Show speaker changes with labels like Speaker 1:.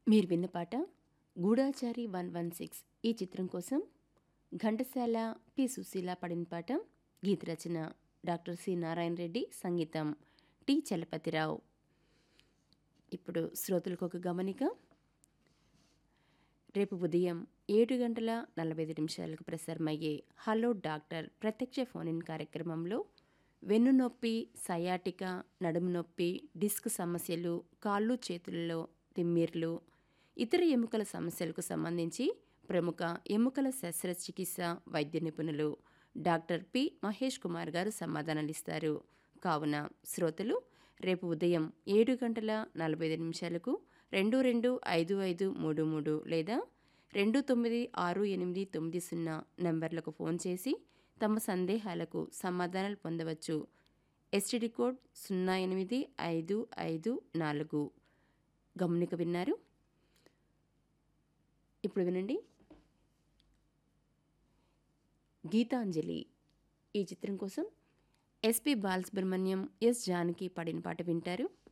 Speaker 1: మీరు విన్న పాట గూఢాచారి వన్ వన్ సిక్స్ ఈ చిత్రం కోసం ఘంటసాల పి సుశీల పడిన పాట గీత రచన డాక్టర్ సి నారాయణ రెడ్డి సంగీతం టి చలపతిరావు ఇప్పుడు శ్రోతలకు ఒక గమనిక రేపు ఉదయం ఏడు గంటల నలభై ఐదు నిమిషాలకు ప్రసారమయ్యే హలో డాక్టర్ ప్రత్యక్ష ఫోన్ ఇన్ కార్యక్రమంలో వెన్నునొప్పి సయాటిక నడుము నొప్పి డిస్క్ సమస్యలు కాళ్ళు చేతులలో తిమ్మిర్లు ఇతర ఎముకల సమస్యలకు సంబంధించి ప్రముఖ ఎముకల శస్త్రచికిత్స వైద్య నిపుణులు డాక్టర్ పి మహేష్ కుమార్ గారు సమాధానాలిస్తారు కావున శ్రోతలు రేపు ఉదయం ఏడు గంటల నలభై ఐదు నిమిషాలకు రెండు రెండు ఐదు ఐదు మూడు మూడు లేదా రెండు తొమ్మిది ఆరు ఎనిమిది తొమ్మిది సున్నా నంబర్లకు ఫోన్ చేసి తమ సందేహాలకు సమాధానాలు పొందవచ్చు ఎస్టిడి కోడ్ సున్నా ఎనిమిది ఐదు ఐదు నాలుగు గమనిక విన్నారు ఇప్పుడు వినండి గీతాంజలి ఈ చిత్రం కోసం ఎస్పి బాలసుబ్రహ్మణ్యం ఎస్ జానకి పాడిన పాట వింటారు